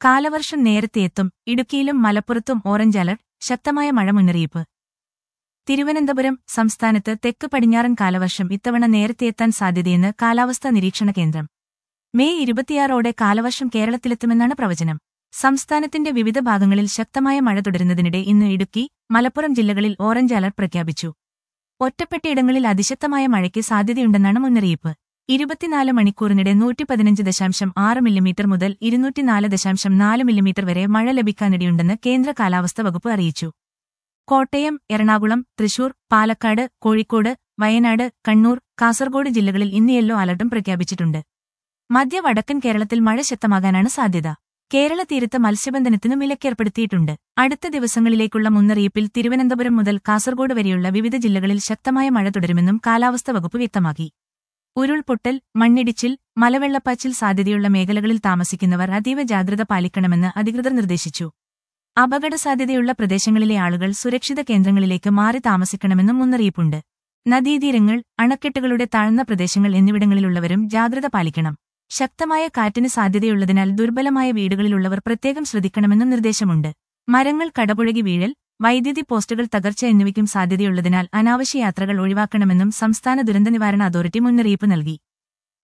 കാലവർഷം നേരത്തെ എത്തും ഇടുക്കിയിലും മലപ്പുറത്തും ഓറഞ്ച് അലർട്ട് ശക്തമായ മഴ മുന്നറിയിപ്പ് തിരുവനന്തപുരം സംസ്ഥാനത്ത് തെക്ക് പടിഞ്ഞാറൻ കാലവർഷം ഇത്തവണ നേരത്തെ എത്താൻ സാധ്യതയെന്ന് കാലാവസ്ഥാ നിരീക്ഷണ കേന്ദ്രം മെയ് ഇരുപത്തിയാറോടെ കാലവർഷം കേരളത്തിലെത്തുമെന്നാണ് പ്രവചനം സംസ്ഥാനത്തിന്റെ വിവിധ ഭാഗങ്ങളിൽ ശക്തമായ മഴ തുടരുന്നതിനിടെ ഇന്ന് ഇടുക്കി മലപ്പുറം ജില്ലകളിൽ ഓറഞ്ച് അലർട്ട് പ്രഖ്യാപിച്ചു ഒറ്റപ്പെട്ടയിടങ്ങളിൽ അതിശക്തമായ മഴയ്ക്ക് സാധ്യതയുണ്ടെന്നാണ് മുന്നറിയിപ്പ് ഇരുപത്തിനാല് മണിക്കൂറിനിടെ നൂറ്റി പതിനഞ്ച് ദശാംശം ആറ് മില്ലിമീറ്റർ മുതൽ ഇരുന്നൂറ്റിനാല് ദശാംശം നാല് മില്ലിമീറ്റർ വരെ മഴ ലഭിക്കാനിടയുണ്ടെന്ന് കേന്ദ്ര കാലാവസ്ഥാ വകുപ്പ് അറിയിച്ചു കോട്ടയം എറണാകുളം തൃശൂർ പാലക്കാട് കോഴിക്കോട് വയനാട് കണ്ണൂർ കാസർഗോഡ് ജില്ലകളിൽ ഇന്ന് യെല്ലോ അലർട്ടും പ്രഖ്യാപിച്ചിട്ടുണ്ട് മധ്യ വടക്കൻ കേരളത്തിൽ മഴ ശക്തമാകാനാണ് സാധ്യത കേരള തീരത്ത് മത്സ്യബന്ധനത്തിനും വിലക്കേർപ്പെടുത്തിയിട്ടുണ്ട് അടുത്ത ദിവസങ്ങളിലേക്കുള്ള മുന്നറിയിപ്പിൽ തിരുവനന്തപുരം മുതൽ കാസർഗോഡ് വരെയുള്ള വിവിധ ജില്ലകളിൽ ശക്തമായ മഴ തുടരുമെന്നും കാലാവസ്ഥാ വകുപ്പ് വ്യക്തമാക്കി ഉരുൾപൊട്ടൽ മണ്ണിടിച്ചിൽ മലവെള്ളപ്പാച്ചിൽ സാധ്യതയുള്ള മേഖലകളിൽ താമസിക്കുന്നവർ അതീവ ജാഗ്രത പാലിക്കണമെന്ന് അധികൃതർ നിർദ്ദേശിച്ചു അപകട സാധ്യതയുള്ള പ്രദേശങ്ങളിലെ ആളുകൾ സുരക്ഷിത കേന്ദ്രങ്ങളിലേക്ക് മാറി താമസിക്കണമെന്നും മുന്നറിയിപ്പുണ്ട് നദീതീരങ്ങൾ അണക്കെട്ടുകളുടെ താഴ്ന്ന പ്രദേശങ്ങൾ എന്നിവിടങ്ങളിലുള്ളവരും ജാഗ്രത പാലിക്കണം ശക്തമായ കാറ്റിന് സാധ്യതയുള്ളതിനാൽ ദുർബലമായ വീടുകളിലുള്ളവർ പ്രത്യേകം ശ്രദ്ധിക്കണമെന്നും നിർദ്ദേശമുണ്ട് മരങ്ങൾ കടപുഴകി വീഴൽ വൈദ്യുതി പോസ്റ്റുകൾ തകർച്ച എന്നിവയ്ക്കും സാധ്യതയുള്ളതിനാൽ അനാവശ്യ യാത്രകൾ ഒഴിവാക്കണമെന്നും സംസ്ഥാന ദുരന്തനിവാരണ അതോറിറ്റി മുന്നറിയിപ്പ് നൽകി